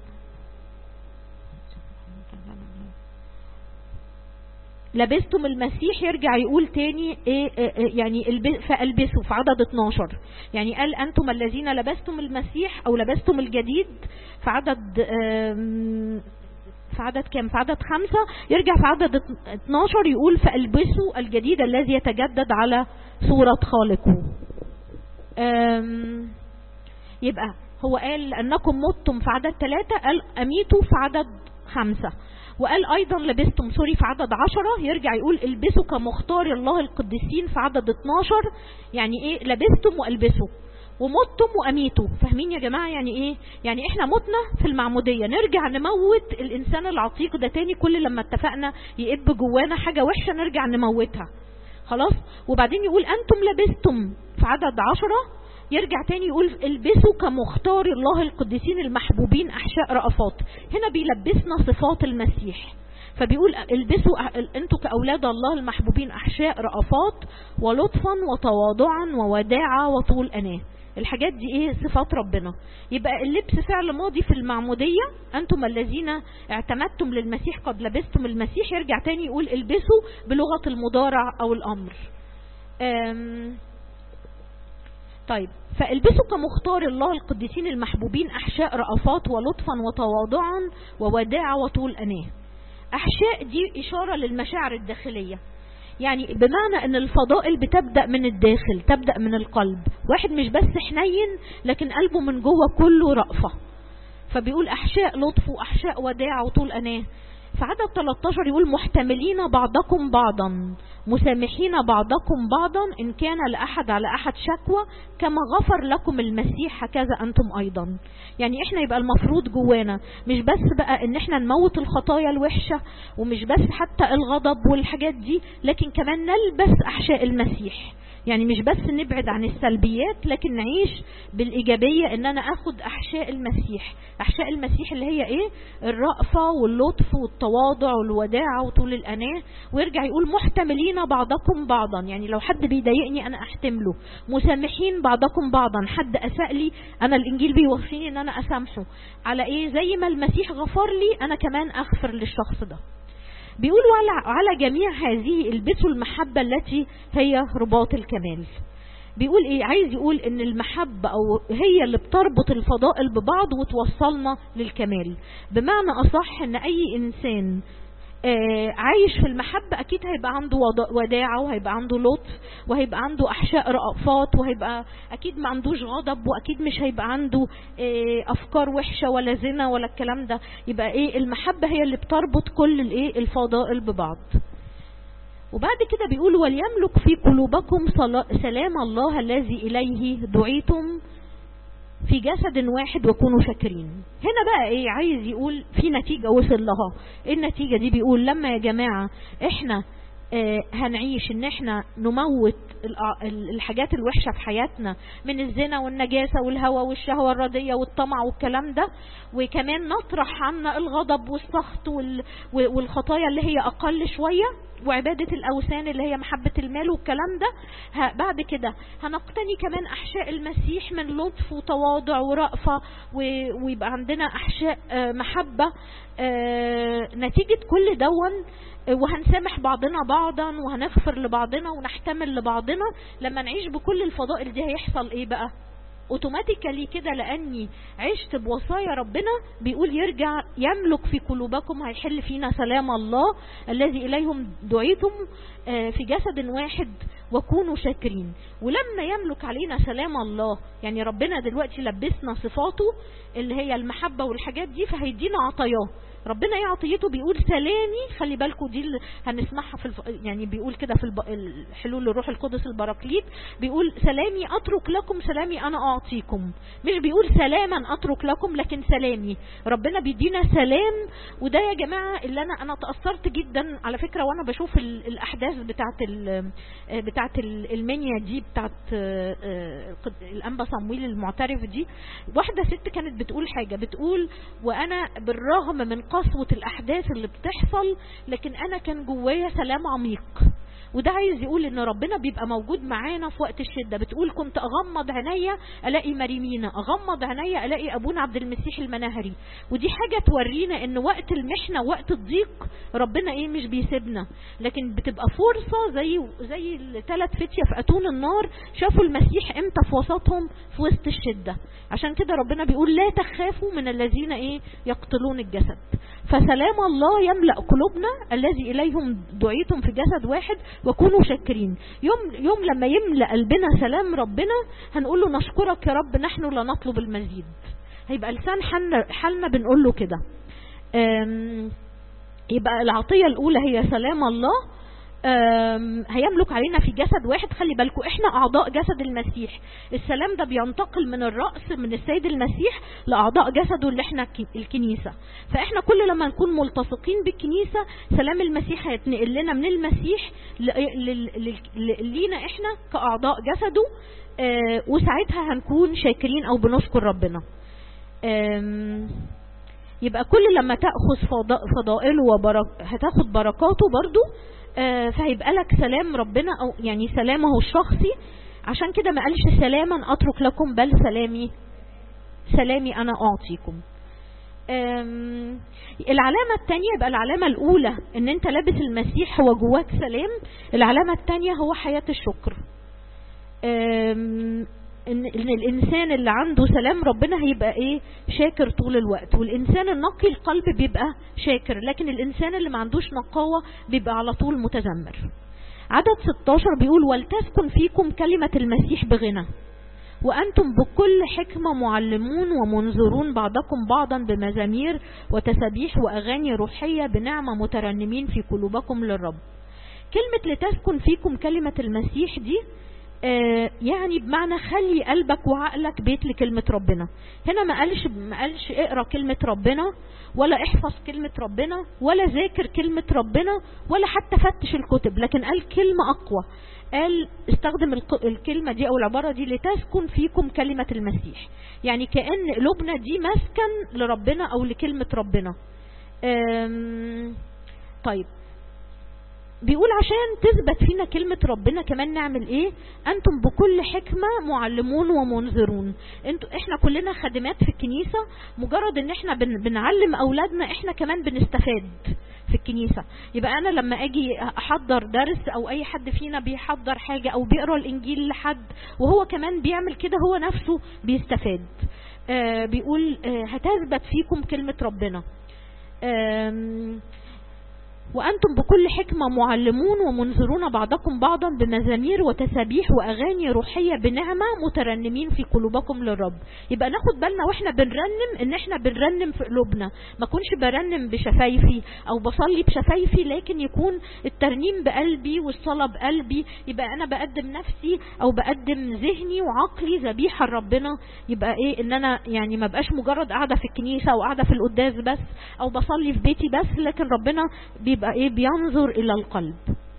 S1: لبستم المسيح يرجع يقول تاني ايه إيه إيه يعني الب- فالبسوا في عدد 12 يعني قال انتم الذين لبستم المسيح او لبستم الجديد في عدد آم، في عدد كام في عدد خمسة يرجع في عدد 12 يقول فالبسوا الجديد الذي يتجدد على صورة خالقه آم، يبقى هو قال لأنكم متم في عدد ثلاثة قال أميتوا في عدد خمسة وقال أيضا لبستم سوري في عدد عشرة يرجع يقول البسوا كمختار الله القديسين في عدد 12 يعني ايه لبستم والبسوا ومتم واميتوا فاهمين يا جماعه يعني ايه يعني احنا متنا في المعموديه نرجع نموت الانسان العتيق ده تاني كل لما اتفقنا يقب جوانا حاجه وحشه نرجع نموتها خلاص وبعدين يقول انتم لبستم في عدد عشرة يرجع تاني يقول البسوا كمختار الله القديسين المحبوبين احشاء رأفات هنا بيلبسنا صفات المسيح فبيقول البسوا أ- انتوا كاولاد الله المحبوبين احشاء رأفات ولطفا وتواضعا ووداعة وطول اناه الحاجات دي ايه صفات ربنا يبقى اللبس فعل ماضي في المعمودية انتم الذين اعتمدتم للمسيح قد لبستم المسيح يرجع تاني يقول البسوا بلغة المضارع او الامر أم طيب فالبسوا كمختار الله القديسين المحبوبين احشاء رأفات ولطفا وتواضعا ووداعة وطول اناه احشاء دي اشارة للمشاعر الداخلية يعني بمعنى ان الفضائل بتبدأ من الداخل تبدأ من القلب واحد مش بس حنين لكن قلبه من جوه كله رأفة فبيقول احشاء لطف واحشاء وداع وطول اناه في عدد 13 يقول محتملين بعضكم بعضا مسامحين بعضكم بعضا إن كان لأحد على أحد شكوى كما غفر لكم المسيح هكذا أنتم أيضا يعني إحنا يبقى المفروض جوانا مش بس بقى إن إحنا نموت الخطايا الوحشة ومش بس حتى الغضب والحاجات دي لكن كمان نلبس أحشاء المسيح يعني مش بس نبعد عن السلبيات لكن نعيش بالإيجابية إن أنا أخد أحشاء المسيح أحشاء المسيح اللي هي إيه الرأفة واللطف والتواضع والوداعة وطول الأناة ويرجع يقول محتملين بعضكم بعضا يعني لو حد بيضايقني أنا أحتمله مسامحين بعضكم بعضا حد أساء لي أنا الإنجيل بيوصيني إن أنا أسامحه على إيه زي ما المسيح غفر لي أنا كمان أغفر للشخص ده بيقول على جميع هذه البسوا المحبة التي هي رباط الكمال بيقول ايه عايز يقول ان المحبة او هي اللي بتربط الفضائل ببعض وتوصلنا للكمال بمعنى اصح ان اي انسان آه عايش في المحبة أكيد هيبقى عنده وداعة وهيبقى عنده لطف وهيبقى عنده أحشاء رأفات وهيبقى أكيد ما عندوش غضب وأكيد مش هيبقى عنده آه أفكار وحشة ولا زنا ولا الكلام ده يبقى إيه المحبة هي اللي بتربط كل الإيه الفضائل ببعض وبعد كده بيقول وليملك في قلوبكم سلام الله الذي إليه دعيتم في جسد واحد وكونوا شاكرين هنا بقى ايه عايز يقول في نتيجة وصل لها ايه النتيجة دي بيقول لما يا جماعة احنا اه هنعيش ان احنا نموت الحاجات الوحشة في حياتنا من الزنا والنجاسة والهوى والشهوة الردية والطمع والكلام ده وكمان نطرح عنا الغضب والسخط والخطايا اللي هي اقل شوية وعبادة الأوثان اللي هي محبة المال والكلام ده بعد كده هنقتني كمان أحشاء المسيح من لطف وتواضع ورأفة ويبقى عندنا أحشاء محبة نتيجة كل دون وهنسامح بعضنا بعضا وهنغفر لبعضنا ونحتمل لبعضنا لما نعيش بكل الفضائل دي هيحصل ايه بقى اوتوماتيكالي كده لاني عشت بوصايا ربنا بيقول يرجع يملك في قلوبكم هيحل فينا سلام الله الذي اليهم دعيتم في جسد واحد وكونوا شاكرين ولما يملك علينا سلام الله يعني ربنا دلوقتي لبسنا صفاته اللي هي المحبة والحاجات دي فهيدينا عطاياه ربنا ايه عطيته بيقول سلامي خلي بالكم دي اللي هنسمعها في الف... يعني بيقول كده في الب... الحلول الروح القدس البراكليت بيقول سلامي اترك لكم سلامي انا اعطيكم مش بيقول سلاما اترك لكم لكن سلامي ربنا بيدينا سلام وده يا جماعه اللي انا انا تاثرت جدا على فكره وانا بشوف ال... الاحداث بتاعه ال... بتاعه المنيا دي بتاعه الانبا صمويل المعترف دي واحده ست كانت بتقول حاجه بتقول وانا بالرغم من قسوة الأحداث اللي بتحصل لكن أنا كان جوايا سلام عميق وده عايز يقول ان ربنا بيبقى موجود معانا في وقت الشده بتقول كنت اغمض عينيا الاقي مريمينا اغمض عينيا الاقي ابونا عبد المسيح المناهري ودي حاجه تورينا ان وقت المحنه وقت الضيق ربنا ايه مش بيسيبنا لكن بتبقى فرصه زي زي الثلاث فتيه في اتون النار شافوا المسيح امتى في وسطهم في وسط الشده عشان كده ربنا بيقول لا تخافوا من الذين ايه يقتلون الجسد فسلام الله يملا قلوبنا الذي اليهم دعيتم في جسد واحد وكونوا شاكرين يوم يوم لما يملا قلبنا سلام ربنا هنقول له نشكرك يا رب نحن لا نطلب المزيد هيبقى لسان حالنا, حالنا بنقول له كده يبقى العطيه الاولى هي سلام الله هيملك علينا في جسد واحد خلي بالكم احنا اعضاء جسد المسيح السلام ده بينتقل من الرأس من السيد المسيح لاعضاء جسده اللي احنا الكنيسة فاحنا كل لما نكون ملتصقين بالكنيسة سلام المسيح هيتنقل لنا من المسيح لينا احنا كاعضاء جسده وساعتها هنكون شاكرين او بنشكر ربنا يبقى كل لما تأخذ فضائله وبرك هتاخد بركاته برضو فهيبقى لك سلام ربنا او يعني سلامه الشخصي عشان كده ما قالش سلاما اترك لكم بل سلامي سلامي انا اعطيكم العلامة الثانية يبقى العلامة الأولى إن أنت لابس المسيح هو جواك سلام العلامة الثانية هو حياة الشكر ان الانسان اللي عنده سلام ربنا هيبقى ايه شاكر طول الوقت والانسان النقي القلب بيبقى شاكر لكن الانسان اللي ما عندوش نقاوة بيبقى على طول متذمر عدد 16 بيقول ولتسكن فيكم كلمة المسيح بغنى وأنتم بكل حكمة معلمون ومنظرون بعضكم بعضا بمزامير وتسابيح وأغاني روحية بنعمة مترنمين في قلوبكم للرب كلمة لتسكن فيكم كلمة المسيح دي آه يعني بمعنى خلي قلبك وعقلك بيت لكلمة ربنا هنا ما قالش ما قالش اقرا كلمة ربنا ولا احفظ كلمة ربنا ولا ذاكر كلمة ربنا ولا حتى فتش الكتب لكن قال كلمة اقوى قال استخدم الكلمة دي او العبارة دي لتسكن فيكم كلمة المسيح يعني كأن قلوبنا دي مسكن لربنا او لكلمة ربنا طيب بيقول عشان تثبت فينا كلمة ربنا كمان نعمل ايه انتم بكل حكمة معلمون ومنذرون انتوا احنا كلنا خادمات في الكنيسة مجرد ان احنا بن بنعلم اولادنا احنا كمان بنستفاد في الكنيسة يبقى انا لما اجي احضر درس او اي حد فينا بيحضر حاجة او بيقرأ الانجيل لحد وهو كمان بيعمل كده هو نفسه بيستفاد آه بيقول آه هتثبت فيكم كلمة ربنا آه وأنتم بكل حكمة معلمون ومنذرون بعضكم بعضا بمزامير وتسابيح وأغاني روحية بنعمة مترنمين في قلوبكم للرب يبقى ناخد بالنا واحنا بنرنم ان احنا بنرنم في قلوبنا ما كونش برنم بشفايفي او بصلي بشفايفي لكن يكون الترنيم بقلبي والصلاة بقلبي يبقى انا بقدم نفسي او بقدم ذهني وعقلي ذبيحة لربنا يبقى ايه ان انا يعني ما بقاش مجرد قاعدة في الكنيسة او قاعدة في القداس بس او بصلي في بيتي بس لكن ربنا بيبقى ايه بينظر الى القلب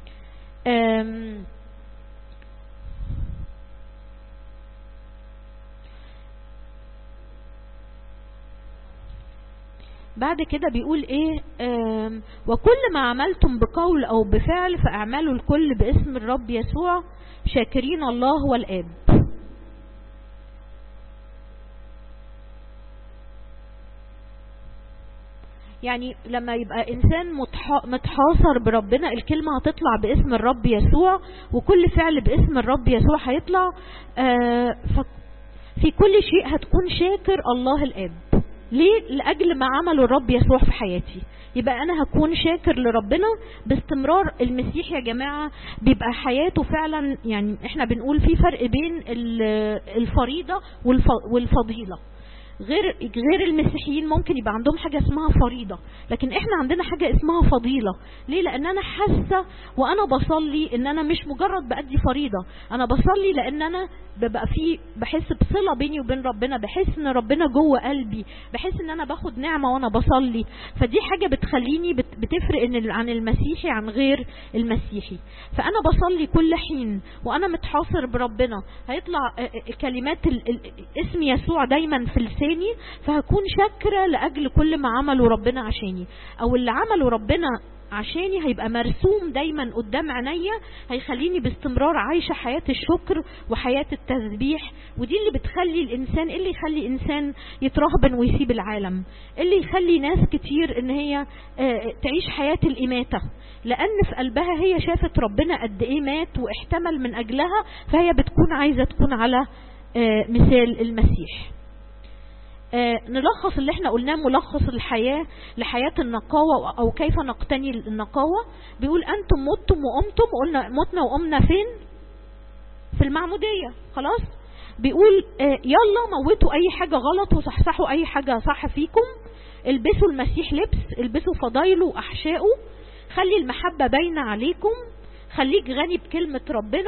S1: بعد كده بيقول ايه وكل ما عملتم بقول او بفعل فاعملوا الكل باسم الرب يسوع شاكرين الله والاب يعني لما يبقى انسان متحاصر بربنا الكلمة هتطلع باسم الرب يسوع وكل فعل باسم الرب يسوع هيطلع في كل شيء هتكون شاكر الله الاب ليه لأجل ما عمله الرب يسوع في حياتي يبقى أنا هكون شاكر لربنا باستمرار المسيح يا جماعة بيبقى حياته فعلا يعني احنا بنقول في فرق بين الفريضة والفضيلة غير غير المسيحيين ممكن يبقى عندهم حاجه اسمها فريضه لكن احنا عندنا حاجه اسمها فضيله ليه لان انا حاسه وانا بصلي ان انا مش مجرد بادي فريضه انا بصلي لان انا ببقى في بحس بصله بيني وبين ربنا بحس ان ربنا جوه قلبي بحس ان انا باخد نعمه وانا بصلي فدي حاجه بتخليني بتفرق ان عن المسيحي عن غير المسيحي فانا بصلي كل حين وانا متحاصر بربنا هيطلع كلمات اسم يسوع دايما في لساني فهكون شاكره لاجل كل ما عمله ربنا عشاني او اللي عمله ربنا عشاني هيبقى مرسوم دايما قدام عينيا هيخليني باستمرار عايشة حياة الشكر وحياة التسبيح ودي اللي بتخلي الإنسان اللي يخلي إنسان يترهبن ويسيب العالم اللي يخلي ناس كتير إن هي تعيش حياة الإماتة لأن في قلبها هي شافت ربنا قد إيه مات واحتمل من أجلها فهي بتكون عايزة تكون على مثال المسيح آه نلخص اللي احنا قلناه ملخص الحياة لحياة النقاوة او كيف نقتني النقاوة بيقول انتم متم وقمتم قلنا متنا وقمنا فين في المعمودية خلاص بيقول آه يلا موتوا اي حاجة غلط وصحصحوا اي حاجة صح فيكم البسوا المسيح لبس البسوا فضايله واحشائه خلي المحبة باينة عليكم خليك غني بكلمة ربنا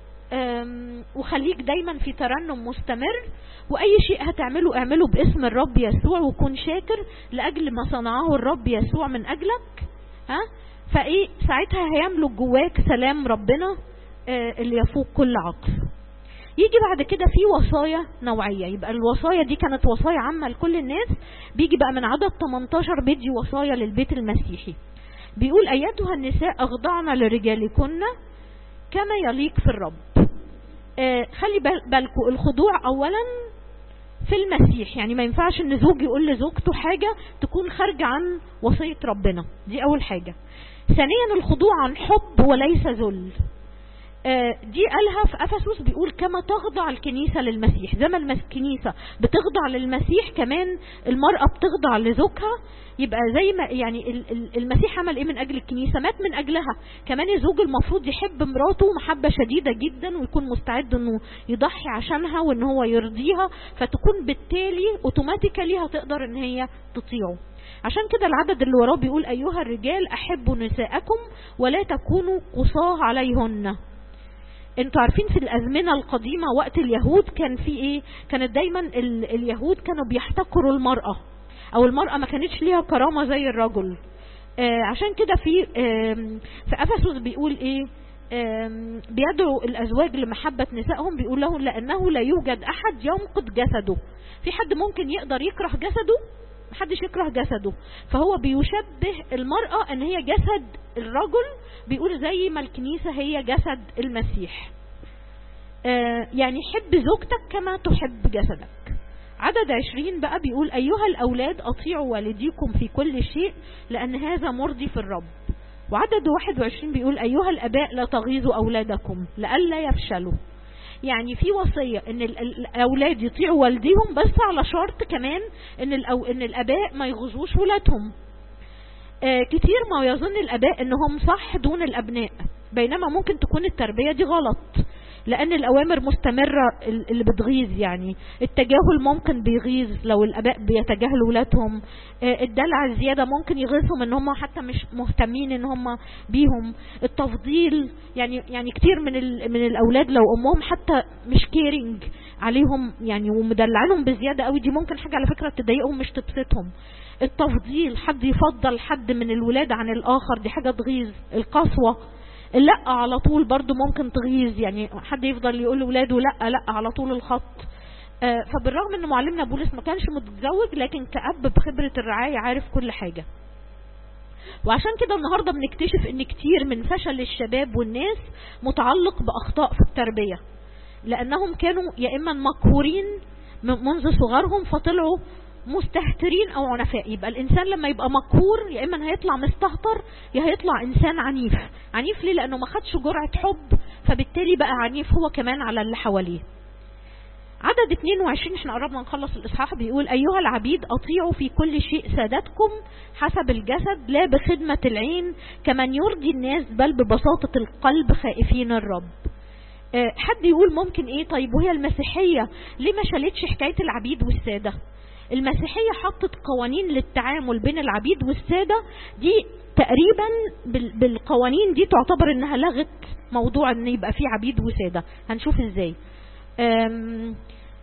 S1: وخليك دايما في ترنم مستمر واي شيء هتعمله اعمله باسم الرب يسوع وكن شاكر لاجل ما صنعه الرب يسوع من اجلك ها فايه ساعتها هيملك جواك سلام ربنا اللي يفوق كل عقل يجي بعد كده في وصايا نوعية يبقى الوصايا دي كانت وصايا عامة لكل الناس بيجي بقى من عدد 18 بيدي وصايا للبيت المسيحي بيقول أيتها النساء أخضعن لرجالكن كما يليق في الرب آه خلي بالكم الخضوع اولا في المسيح يعني ما ينفعش ان زوج يقول لزوجته حاجة تكون خارجة عن وصية ربنا دي اول حاجة ثانيا الخضوع عن حب وليس ذل آه، دي قالها في افسس بيقول كما تخضع الكنيسه للمسيح زي ما المس- الكنيسه بتخضع للمسيح كمان المراه بتخضع لزوجها يبقى زي ما يعني ال- ال- المسيح عمل ايه من اجل الكنيسه مات من اجلها كمان الزوج المفروض يحب مراته محبه شديده جدا ويكون مستعد انه يضحي عشانها وان هو يرضيها فتكون بالتالي اوتوماتيكالي هتقدر ان هي تطيعه عشان كده العدد اللي وراه بيقول ايها الرجال احبوا نساءكم ولا تكونوا قصاه عليهن انتوا عارفين في الازمنه القديمه وقت اليهود كان في ايه كانت دايما ال اليهود كانوا بيحتقروا المراه او المراه ما كانتش ليها كرامه زي الرجل آه عشان كده في آم، في افسس بيقول ايه آم، بيدعو الازواج لمحبه نسائهم بيقول لهم لانه لا يوجد احد ينقض جسده في حد ممكن يقدر يكره جسده محدش يكره جسده فهو بيشبه المرأة ان هي جسد الرجل بيقول زي ما الكنيسة هي جسد المسيح آه يعني حب زوجتك كما تحب جسدك عدد عشرين بقى بيقول أيها الأولاد أطيعوا والديكم في كل شيء لأن هذا مرضي في الرب وعدد 21 بيقول أيها الأباء لا تغيظوا أولادكم لئلا يفشلوا يعني في وصية ان ال- ال- الاولاد يطيعوا والديهم بس على شرط كمان ان الأو ان الاباء ما يغزوش ولادهم آه كتير ما يظن الاباء انهم صح دون الابناء بينما ممكن تكون التربية دي غلط لان الاوامر مستمرة ال- اللي بتغيظ يعني التجاهل ممكن بيغيظ لو الاباء بيتجاهلوا ولادهم آه الدلع الزيادة ممكن يغيظهم ان هم حتى مش مهتمين ان هم بيهم التفضيل يعني يعني كتير من ال- من الاولاد لو امهم حتى مش كيرنج عليهم يعني ومدلعينهم بزياده قوي دي ممكن حاجه على فكره تضايقهم مش تبسطهم التفضيل حد يفضل حد من الولاد عن الاخر دي حاجه تغيظ القسوه لا على طول برضو ممكن تغيظ يعني حد يفضل يقول لاولاده لا لا على طول الخط آه، فبالرغم ان معلمنا بولس ما كانش متزوج لكن كأب بخبرة الرعاية عارف كل حاجة وعشان كده النهاردة بنكتشف ان كتير من فشل الشباب والناس متعلق بأخطاء في التربية لأنهم كانوا يا إما مقهورين م- منذ صغرهم فطلعوا مستهترين أو عنفاء يبقى الإنسان لما يبقى مقهور يا إما هيطلع مستهتر يا هيطلع إنسان عنيف عنيف ليه لأنه ما خدش جرعة حب فبالتالي بقى عنيف هو كمان على اللي حواليه عدد 22 احنا قربنا نخلص الاصحاح بيقول ايها العبيد اطيعوا في كل شيء سادتكم حسب الجسد لا بخدمة العين كمن يرضي الناس بل ببساطة القلب خائفين الرب آه، حد يقول ممكن ايه طيب وهي المسيحية ليه ما شالتش حكاية العبيد والسادة المسيحية حطت قوانين للتعامل بين العبيد والسادة دي تقريبا بال- بالقوانين دي تعتبر انها لغت موضوع ان يبقى في عبيد وسادة هنشوف ازاي أم،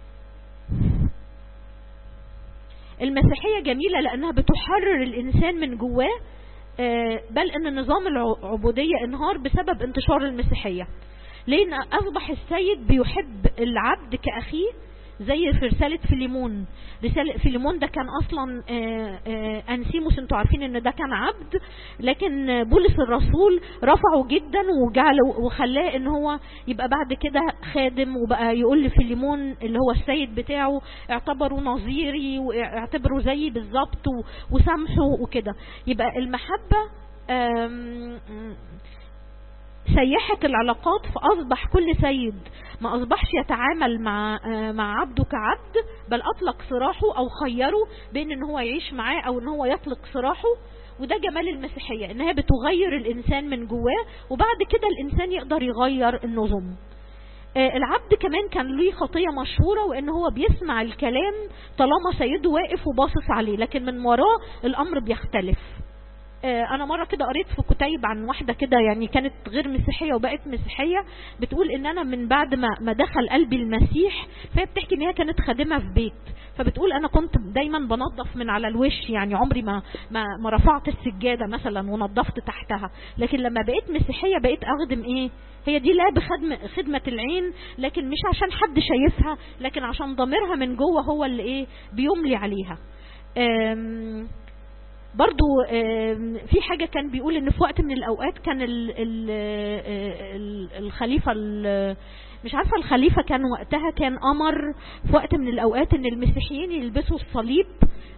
S1: المسيحية جميلة لأنها بتحرر الإنسان من جواه آه، بل أن نظام العبودية انهار بسبب انتشار المسيحية لأن أصبح السيد بيحب العبد كأخيه زي في رسالة فيليمون رسالة فيليمون ده كان أصلا آه، آه، أنسيموس انتوا عارفين ان ده كان عبد لكن بولس الرسول رفعه جدا وجعله وخلاه ان هو يبقى بعد كده خادم وبقى يقول لفيليمون اللي هو السيد بتاعه اعتبره نظيري واعتبره زيي بالظبط و- وسامحه وكده يبقى المحبة آم، سيحت العلاقات فأصبح كل سيد ما أصبحش يتعامل مع آه، مع عبده كعبد بل أطلق سراحه أو خيره بين إن هو يعيش معاه أو إن هو يطلق سراحه وده جمال المسيحية إن هي بتغير الإنسان من جواه وبعد كده الإنسان يقدر يغير النظم آه، العبد كمان كان ليه خطية مشهورة وإن هو بيسمع الكلام طالما سيده واقف وباصص عليه لكن من وراه الأمر بيختلف آه، انا مره كده قريت في كتيب عن واحده كده يعني كانت غير مسيحيه وبقت مسيحيه بتقول ان انا من بعد ما ما دخل قلبي المسيح فهي بتحكي ان هي كانت خادمه في بيت فبتقول انا كنت دايما بنظف من على الوش يعني عمري ما ما, ما رفعت السجاده مثلا ونظفت تحتها لكن لما بقيت مسيحيه بقيت اخدم ايه هي دي لا بخدمة خدمة العين لكن مش عشان حد شايفها لكن عشان ضميرها من جوه هو اللي ايه بيملي عليها أم برضو آم، في حاجة كان بيقول ان في وقت من الاوقات كان ال ال ال الخليفة ال- مش عارفة الخليفة كان وقتها كان امر في وقت من الاوقات ان المسيحيين يلبسوا الصليب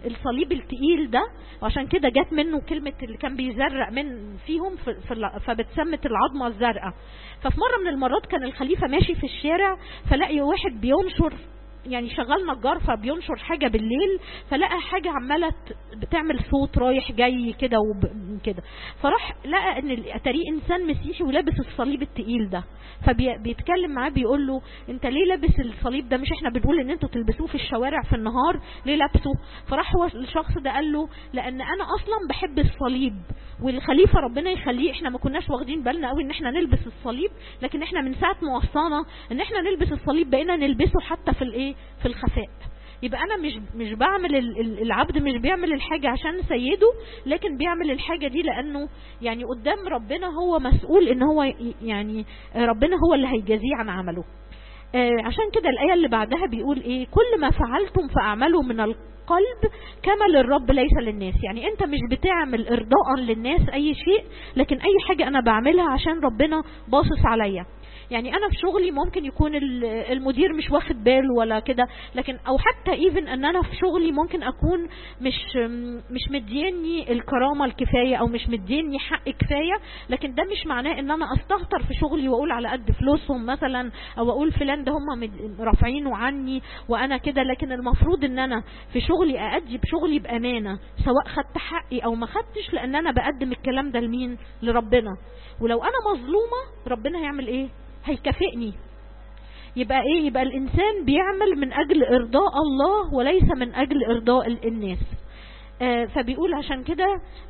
S1: الصليب التقيل ده وعشان كده جت منه كلمة اللي كان بيزرق من فيهم في في ال- فبتسمت العظمة الزرقاء ففي مرة من المرات كان الخليفة ماشي في الشارع فلاقي واحد بينشر يعني شغال نجار فبينشر حاجة بالليل فلقى حاجة عمالة ت- بتعمل صوت رايح جاي كده وكده فراح لقى ان اتاريه انسان مسيحي ولابس الصليب التقيل ده فبيتكلم معاه بيقول له انت ليه لابس الصليب ده مش احنا بنقول ان انتوا تلبسوه في الشوارع في النهار ليه لابسه فراح هو الشخص ده قال له لان انا اصلا بحب الصليب والخليفه ربنا يخليه احنا ما كناش واخدين بالنا قوي ان احنا نلبس الصليب لكن احنا من ساعه ما وصانا ان احنا نلبس الصليب بقينا نلبسه حتى في الايه في الخفاء يبقى انا مش مش بعمل ال- ال- العبد مش بيعمل الحاجه عشان سيده لكن بيعمل الحاجه دي لانه يعني قدام ربنا هو مسؤول ان هو ي- يعني ربنا هو اللي هيجازيه عن عمله آه، عشان كده الآية اللي بعدها بيقول إيه كل ما فعلتم فأعملوا من القلب كما للرب ليس للناس يعني أنت مش بتعمل إرضاء للناس أي شيء لكن أي حاجة أنا بعملها عشان ربنا باصص عليا يعني انا في شغلي ممكن يكون ال- المدير مش واخد باله ولا كده لكن او حتى ايفن ان انا في شغلي ممكن اكون مش مش مديني الكرامه الكفايه او مش مديني حق كفايه لكن ده مش معناه ان انا استهتر في شغلي واقول على قد فلوسهم مثلا او اقول فلان ده هم مد- رافعينه عني وانا كده لكن المفروض ان انا في شغلي اادي بشغلي بامانه سواء خدت حقي او ما خدتش لان انا بقدم الكلام ده لمين لربنا ولو انا مظلومه ربنا هيعمل ايه هيكافئني يبقى ايه يبقى الانسان بيعمل من اجل ارضاء الله وليس من اجل ارضاء ال- الناس آه فبيقول عشان كده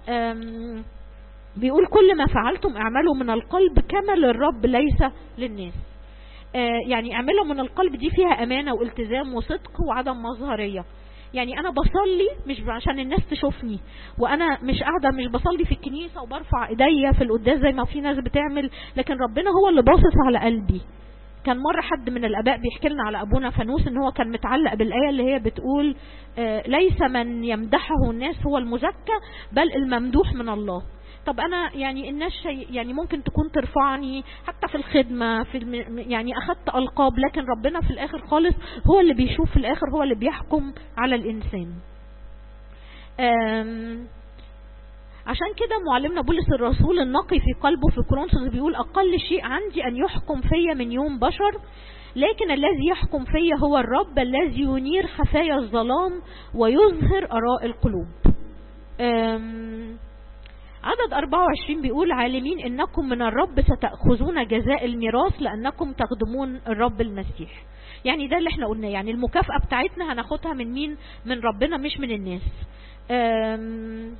S1: آم، بيقول كل ما فعلتم اعملوا من القلب كما للرب ليس للناس آه يعني اعملوا من القلب دي فيها امانه والتزام وصدق وعدم مظهريه يعني انا بصلي مش عشان الناس تشوفني وانا مش قاعده مش بصلي في الكنيسه وبرفع ايديا في القداس زي ما في ناس بتعمل لكن ربنا هو اللي باصص على قلبي كان مرة حد من الآباء بيحكي لنا على أبونا فانوس إن هو كان متعلق بالآية اللي هي بتقول آه، ليس من يمدحه الناس هو المزكى بل الممدوح من الله طب أنا يعني الناس شيء يعني ممكن تكون ترفعني حتى في الخدمة في الم يعني أخدت ألقاب لكن ربنا في الآخر خالص هو اللي بيشوف في الآخر هو اللي بيحكم على الإنسان آم، عشان كده معلمنا بولس الرسول النقي في قلبه في كورنثوس بيقول اقل شيء عندي ان يحكم فيا من يوم بشر لكن الذي يحكم فيا هو الرب الذي ينير خفايا الظلام ويظهر اراء القلوب أم، عدد 24 بيقول عالمين انكم من الرب ستأخذون جزاء الميراث لانكم تخدمون الرب المسيح يعني ده اللي احنا قلناه يعني المكافأة بتاعتنا هناخدها من مين من ربنا مش من الناس أم،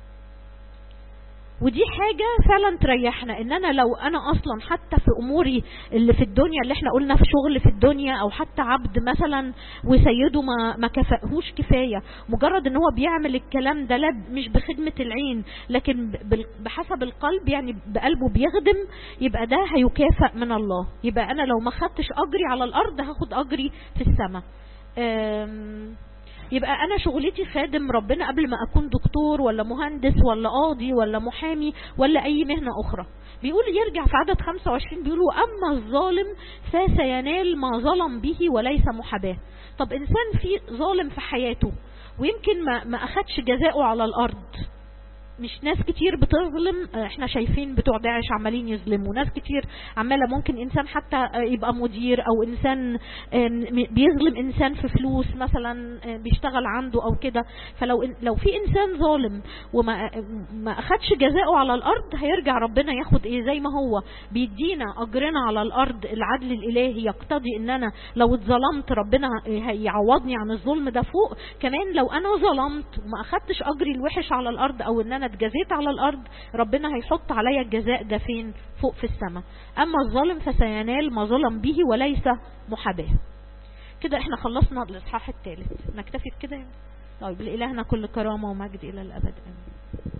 S1: ودي حاجة فعلا تريحنا ان انا لو انا اصلا حتى في اموري اللي في الدنيا اللي احنا قلنا في شغل في الدنيا او حتى عبد مثلا وسيده ما ما كفأهوش كفاية مجرد ان هو بيعمل الكلام ده لا مش بخدمة العين لكن بال- بحسب القلب يعني بقلبه بيخدم يبقى ده هيكافئ من الله يبقى انا لو ما خدتش اجري على الارض هاخد اجري في السماء أم، يبقى انا شغلتي خادم ربنا قبل ما اكون دكتور ولا مهندس ولا قاضي ولا محامي ولا اي مهنة اخرى بيقول يرجع في عدد 25 بيقول واما الظالم فسينال ما ظلم به وليس محاباه طب انسان في ظالم في حياته ويمكن ما ما اخدش جزاؤه على الارض مش ناس كتير بتظلم آه، احنا شايفين بتوع داعش عمالين يظلموا ناس كتير عماله ممكن انسان حتى آه، يبقى مدير او انسان آم، بيظلم انسان في فلوس مثلا آه، بيشتغل عنده او كده فلو إن- لو في انسان ظالم وما ما اخدش جزاؤه على الارض هيرجع ربنا ياخد ايه زي ما هو بيدينا اجرنا على الارض العدل الالهي يقتضي ان انا لو اتظلمت ربنا هيعوضني عن الظلم ده فوق كمان لو انا ظلمت وما اخدتش اجري الوحش على الارض او ان انا اتجزيت على الارض ربنا هيحط عليا الجزاء ده فين فوق في السماء اما الظالم فسينال ما ظلم به وليس محاباه كده احنا خلصنا الاصحاح الثالث نكتفي بكده يعني؟ طيب لإلهنا كل كرامة ومجد إلى الأبد آمين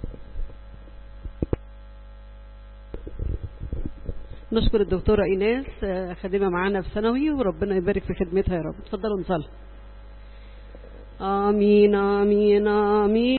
S2: نشكر الدكتورة إيناس آه، خادمة معانا في ثانوي وربنا يبارك في خدمتها يا رب اتفضلوا نصلي آمين آمين آمين